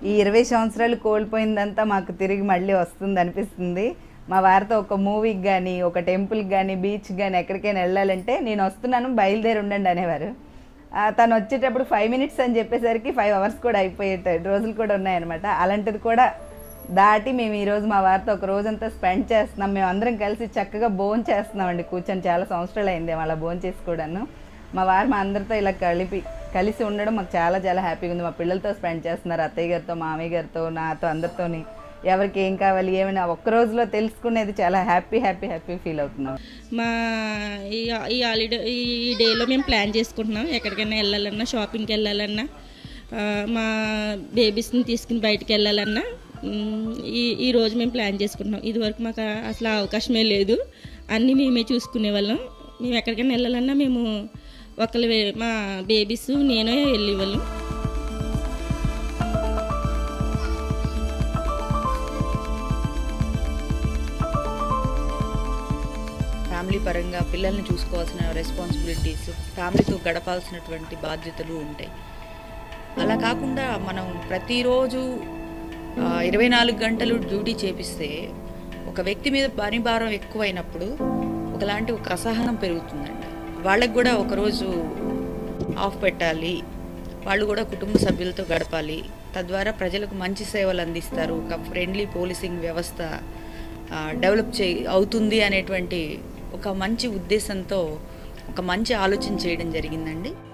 ఈ ఇరవై సంవత్సరాలు కోల్పోయిందంతా మాకు తిరిగి మళ్ళీ వస్తుంది అనిపిస్తుంది మా వారితో ఒక మూవీకి కానీ ఒక టెంపుల్కి కానీ బీచ్ కానీ ఎక్కడికైనా వెళ్ళాలంటే నేను వస్తున్నాను బయలుదేరి ఉండండి అనేవారు ఆ, తను వచ్చేటప్పుడు ఫైవ్ మినిట్స్ అని చెప్పేసరికి ఫైవ్ అవర్స్ కూడా అయిపోయే రోజులు కూడా ఉన్నాయన్నమాట అలాంటిది కూడా దాటి మేము ఈరోజు మా వారితో ఒక రోజంతా స్పెండ్ చేస్తున్నాం మేము అందరం కలిసి చక్కగా భోజనం చేస్తున్నామండి కూర్చొని చాలా సంవత్సరాలు అయింది అలా భోజనం చేసుకోవడాను మా వారు మా అందరితో ఇలా కలిపి కలిసి ఉండడం మాకు చాలా చాలా హ్యాపీగా ఉంది మా పిల్లలతో స్పెండ్ చేస్తున్నారు అత్తయ్య గారితో మామయ్య గారితో నాతో అందరితోని ఎవరికి ఏం కావాలి ఏమైనా ఒక్క రోజులో తెలుసుకునేది చాలా హ్యాపీ హ్యాపీ హ్యాపీ ఫీల్ అవుతున్నాం మా ఈ ఈ హాలిడే ఈ డేలో మేము ప్లాన్ చేసుకుంటున్నాం ఎక్కడికైనా వెళ్ళాలన్నా షాపింగ్కి వెళ్ళాలన్నా ఆ, మా బేబీస్ని తీసుకుని బయటికి వెళ్ళాలన్నా మ్, ఈ ఈ రోజు మేము ప్లాన్ చేసుకుంటున్నాం ఇదివరకు మాకు అసలు ఆ అవకాశమే లేదు అన్నీ మేమే చూసుకునే వాళ్ళం మేము ఎక్కడికైనా వెళ్ళాలన్నా మేము ఒకళ్ళు మా బేబీస్ నేనే వెళ్ళేవాళ్ళం ఫ్యామిలీ పరంగా పిల్లల్ని చూసుకోవాల్సిన రెస్పాన్సిబిలిటీస్ ఫ్యామిలీతో గడపాల్సినటువంటి బాధ్యతలు ఉంటాయి అలా కాకుండా మనం ప్రతిరోజు ఆ, ఇరవై నాలుగు గంటలు డ్యూటీ చేపిస్తే ఒక వ్యక్తి మీద పని భారం ఎక్కువైనప్పుడు ఒకలాంటి ఒక అసహనం పెరుగుతుందండి వాళ్ళకి కూడా ఒకరోజు ఆఫ్ పెట్టాలి వాళ్ళు కూడా కుటుంబ సభ్యులతో గడపాలి తద్వారా ప్రజలకు మంచి సేవలు అందిస్తారు ఒక ఫ్రెండ్లీ పోలీసింగ్ వ్యవస్థ ఆ, డెవలప్ చే అవుతుంది అనేటువంటి ఒక మంచి ఉద్దేశంతో ఒక మంచి ఆలోచన చేయడం జరిగిందండి